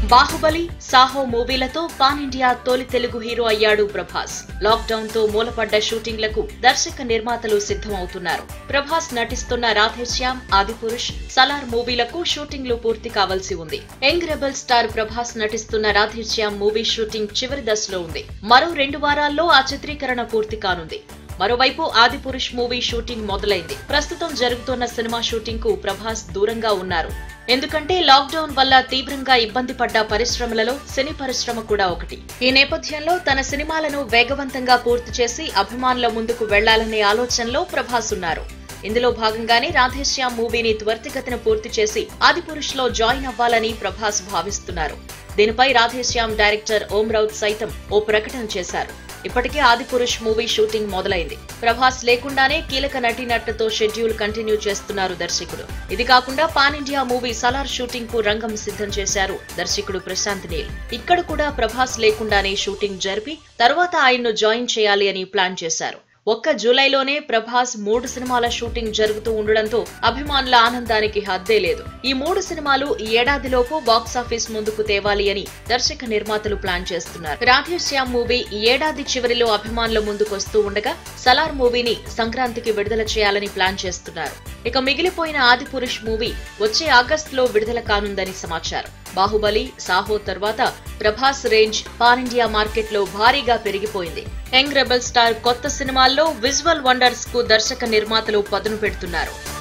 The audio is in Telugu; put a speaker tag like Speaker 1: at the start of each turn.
Speaker 1: బాహుబలి సాహో మూవీలతో పాన్ ఇండియా తొలి తెలుగు హీరో అయ్యాడు ప్రభాస్ లాక్ డౌన్ తో మూలపడ్డ షూటింగ్లకు దర్శక నిర్మాతలు సిద్ధమవుతున్నారు ప్రభాస్ నటిస్తున్న రాధేశ్యామ్ ఆదిపురుష్ సలార్ మూవీలకు షూటింగ్లు పూర్తి కావాల్సి ఉంది యంగ్ రెబల్ స్టార్ ప్రభాస్ నటిస్తున్న రాధేశ్యామ్ మూవీ షూటింగ్ చివరి దశలో ఉంది మరో రెండు వారాల్లో ఆ చిత్రీకరణ పూర్తి కానుంది మరోవైపు ఆదిపురుష్ మూవీ షూటింగ్ మొదలైంది ప్రస్తుతం జరుగుతున్న సినిమా షూటింగ్ కు ప్రభాస్ దూరంగా ఉన్నారు ఎందుకంటే లాక్డౌన్ వల్ల తీవ్రంగా ఇబ్బంది పడ్డ పరిశ్రమలలో సినీ పరిశ్రమ కూడా ఒకటి ఈ నేపథ్యంలో తన సినిమాలను వేగవంతంగా పూర్తి చేసి అభిమానుల ముందుకు వెళ్లాలనే ఆలోచనలో ప్రభాస్ ఉన్నారు ఇందులో భాగంగానే రాధేశ్యామ్ మూవీని త్వరితగతిన పూర్తి చేసి ఆదిపురుష్ లో జాయిన్ అవ్వాలని ప్రభాస్ భావిస్తున్నారు దీనిపై రాధేశ్యామ్ డైరెక్టర్ ఓం రౌత్ సైతం ఓ ప్రకటన చేశారు ఇప్పటికే ఆదిపురుష్ మూవీ షూటింగ్ మొదలైంది ప్రభాస్ లేకుండానే కీలక నటీనటుతో షెడ్యూల్ కంటిన్యూ చేస్తున్నారు దర్శకుడు ఇది కాకుండా pan India movie Salaar shooting కు రంగం సిద్ధం చేశారు దర్శకుడు ప్రశాంత్ నీల్ ఇక్కడ కూడా ప్రభాస్ లేకుండానే షూటింగ్ జరిపి తర్వాత ఆయన్ను జాయిన్ చేయాలి అని ప్లాన్ చేశారు ఒక్క జూలైలోనే ప్రభాస్ మూడు సినిమాల షూటింగ్ జరుగుతూ ఉండడంతో అభిమానుల ఆనందానికి హద్దే లేదు ఈ మూడు సినిమాలు ఈ ఏడాదిలోపు బాక్సాఫీస్ ముందుకు తేవాలి అని దర్శక నిర్మాతలు ప్లాన్ చేస్తున్నారు రాధేశ్యామ్ మూవీ ఈ ఏడాది చివరిలో అభిమానుల ముందుకు వస్తూ ఉండగా సలార్ మూవీని సంక్రాంతికి విడుదల చేయాలని ప్లాన్ చేస్తున్నారు ఇక మిగిలిపోయిన ఆదిపురుష్ మూవీ వచ్చే ఆగస్టులో విడుదల కానుందని సమాచారం బాహుబలి సాహో తర్వాత Prabhas range pan India market లో భారీగా పెరిగిపోయింది యంగ్ రెబల్ స్టార్ కొత్త సినిమాల్లో విజువల్ వండర్స్ కు దర్శక నిర్మాతలు పదును పెడుతున్నారు